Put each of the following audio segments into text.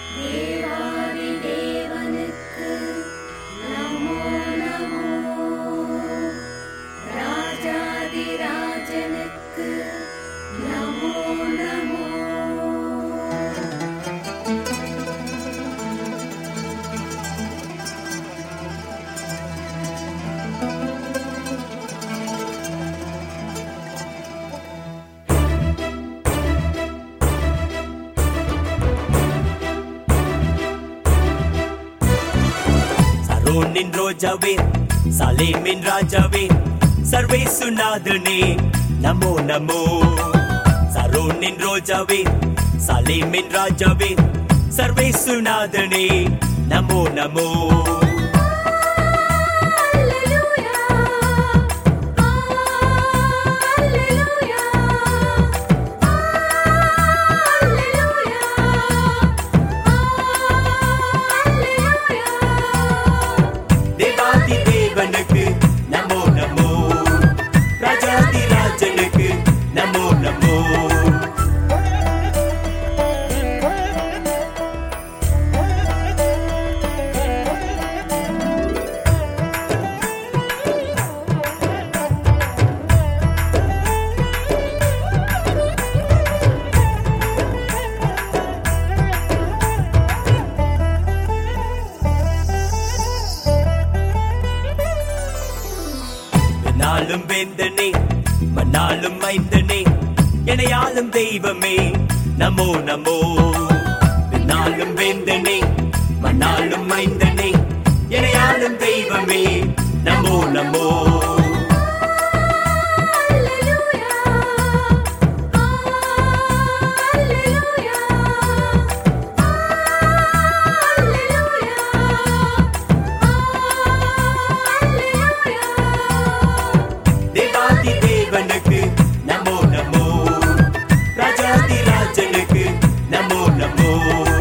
தேவாதி தேவனுக்கு நமோ நமோ ராஜாதி ராஜனுக்கு நமோ நமோ சரோனின் ரோஜாவே சலேமின் ராஜாவே சர்வேசுநாதனே நமோ நமோ சரோனின் ரோஜாவே சலேமின் ராஜாவே சர்வேசுநாதனே நமோ நமோ அல்லேலூயா அல்லேலூயா தேவாதி தேவனுக்கு நமோ நமோ ராஜாதி ராஜனுக்கு நமோ நமோ நாளும் வேந்தனே மண்ணாலும் மைந்தனே எனையாளும் தெய்வமே நமோ நமோ நாளும் வேந்தனே மண்ணாலும் மைந்தனே எனையாளும் தெய்வமே நமோ நமோ தேவாதி தேவனுக்கு நமோ நமோ ராஜாதி ராஜனுக்கு நமோ நமோ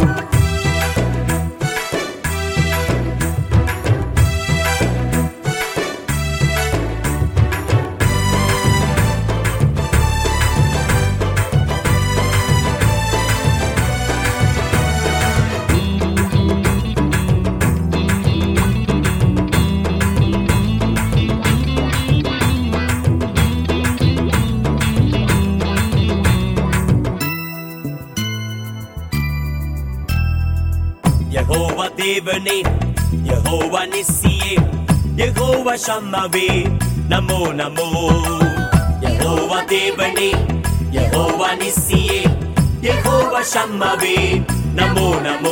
யெகோவா தேவனே யெகோவா நிசியே யெகோவா ஷம்மாவே நமோ நமோ யெகோவா தேவனே யெகோவா நிசியே யெகோவா ஷம்மாவே நமோ நமோ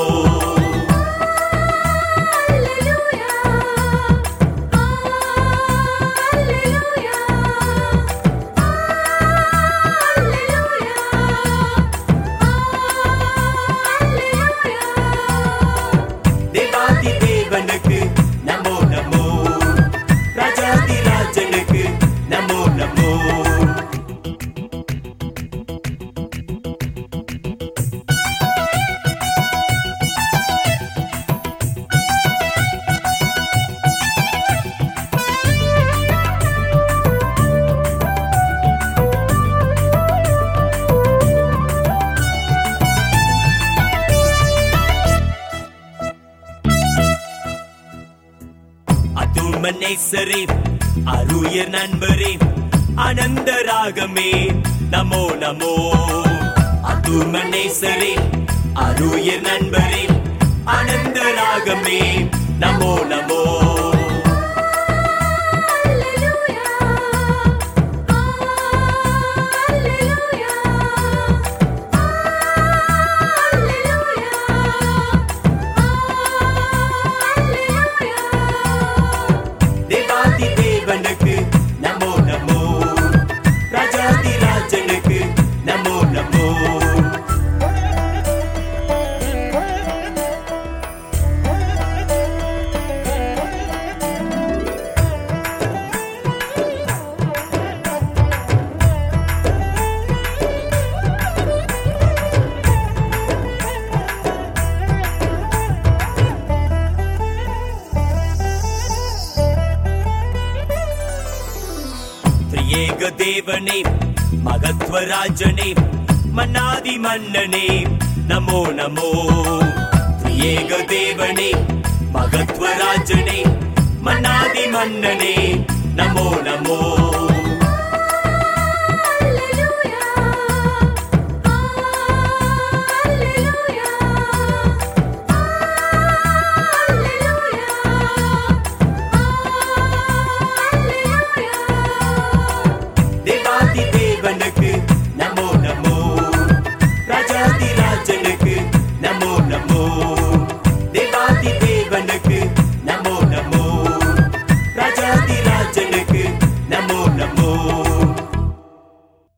தேவாதி தேவனுக்கு நமோ நமோ ராஜாதி ராஜனுக்கு நமோ நமோ அதுமனேசரே அருயர் நண்பரே ஆனந்த ராகமே நமோ நமோ அதுமனேசரே அருயர் நண்பரே ஆனந்த ராகமே நமோ நமோ தேவாதி தேவனுக்கு நமோ நமோ ராஜாதி ராஜனுக்கு நமோ நமோ திரியேக தேவனே மகத்வராஜனே மன்னாதி மன்னனே நமோ நமோ ஏக தேவனே மகத்வராஜனே மன்னாதி மன்னனே நமோ நமோ